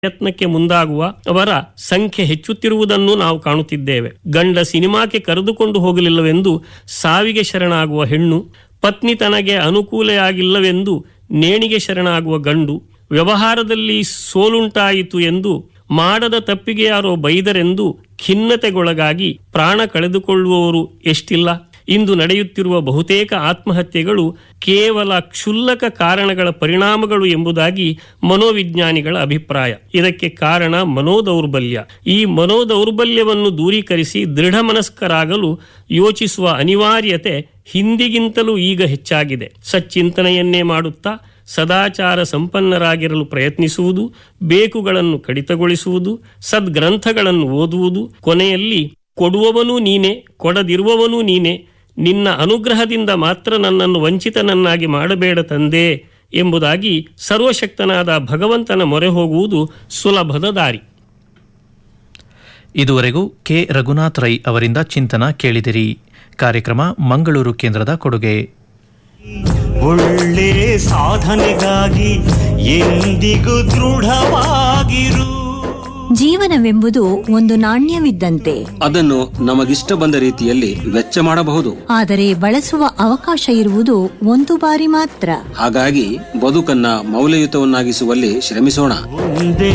ಪ್ರಯತ್ನಕ್ಕೆ ಮುಂದಾಗುವ ಅವರ ಸಂಖ್ಯೆ ಹೆಚ್ಚುತ್ತಿರುವುದನ್ನು ನಾವು ಕಾಣುತ್ತಿದ್ದೇವೆ ಗಂಡ ಸಿನಿಮಾಕ್ಕೆ ಕರೆದುಕೊಂಡು ಹೋಗಲಿಲ್ಲವೆಂದು ಸಾವಿಗೆ ಶರಣಾಗುವ ಹೆಣ್ಣು ಪತ್ನಿ ತನಗೆ ಅನುಕೂಲೆಯಾಗಿಲ್ಲವೆಂದು ನೇಣಿಗೆ ಶರಣಾಗುವ ಗಂಡು ವ್ಯವಹಾರದಲ್ಲಿ ಸೋಲುಂಟಾಯಿತು ಎಂದು ಮಾಡದ ತಪ್ಪಿಗೆ ಯಾರೋ ಬೈದರೆಂದು ಖಿನ್ನತೆಗೊಳಗಾಗಿ ಪ್ರಾಣ ಕಳೆದುಕೊಳ್ಳುವವರು ಎಷ್ಟಿಲ್ಲ ಇಂದು ನಡೆಯುತ್ತಿರುವ ಬಹುತೇಕ ಆತ್ಮಹತ್ಯೆಗಳು ಕೇವಲ ಕ್ಷುಲ್ಲಕ ಕಾರಣಗಳ ಪರಿಣಾಮಗಳು ಎಂಬುದಾಗಿ ಮನೋವಿಜ್ಞಾನಿಗಳ ಅಭಿಪ್ರಾಯ ಇದಕ್ಕೆ ಕಾರಣ ಮನೋದೌರ್ಬಲ್ಯ ಈ ಮನೋದೌರ್ಬಲ್ಯವನ್ನು ದೂರೀಕರಿಸಿ ದೃಢ ಮನಸ್ಕರಾಗಲು ಯೋಚಿಸುವ ಅನಿವಾರ್ಯತೆ ಹಿಂದಿಗಿಂತಲೂ ಈಗ ಹೆಚ್ಚಾಗಿದೆ ಸಚ್ಚಿಂತನೆಯನ್ನೇ ಮಾಡುತ್ತಾ ಸದಾಚಾರ ಸಂಪನ್ನರಾಗಿರಲು ಪ್ರಯತ್ನಿಸುವುದು ಬೇಕುಗಳನ್ನು ಕಡಿತಗೊಳಿಸುವುದು ಸದ್ಗ್ರಂಥಗಳನ್ನು ಓದುವುದು ಕೊನೆಯಲ್ಲಿ ಕೊಡುವವನೂ ನೀನೆ ಕೊಡದಿರುವವನೂ ನೀನೆ ನಿನ್ನ ಅನುಗ್ರಹದಿಂದ ಮಾತ್ರ ನನ್ನನ್ನು ವಂಚಿತನನ್ನಾಗಿ ಮಾಡಬೇಡ ತಂದೆ ಎಂಬುದಾಗಿ ಸರ್ವಶಕ್ತನಾದ ಭಗವಂತನ ಮೊರೆ ಹೋಗುವುದು ಸುಲಭದ ದಾರಿ ಇದುವರೆಗೂ ಕೆ ರಘುನಾಥ್ ರೈ ಅವರಿಂದ ಚಿಂತನ ಕೇಳಿದಿರಿ ಕಾರ್ಯಕ್ರಮ ಮಂಗಳೂರು ಕೇಂದ್ರದ ಕೊಡುಗೆ ಒಳ್ಳೆ ಸಾಧನೆಗಾಗಿ ಎಂದಿಗೂ ದೃಢವಾಗಿರು ಜೀವನವೆಂಬುದು ಒಂದು ನಾಣ್ಯವಿದ್ದಂತೆ ಅದನ್ನು ನಮಗಿಷ್ಟ ಬಂದ ರೀತಿಯಲ್ಲಿ ವೆಚ್ಚ ಮಾಡಬಹುದು ಆದರೆ ಬಳಸುವ ಅವಕಾಶ ಇರುವುದು ಒಂದು ಬಾರಿ ಮಾತ್ರ ಹಾಗಾಗಿ ಬದುಕನ್ನ ಮೌಲ್ಯಯುತವನ್ನಾಗಿಸುವಲ್ಲಿ ಶ್ರಮಿಸೋಣ ಒಂದೇ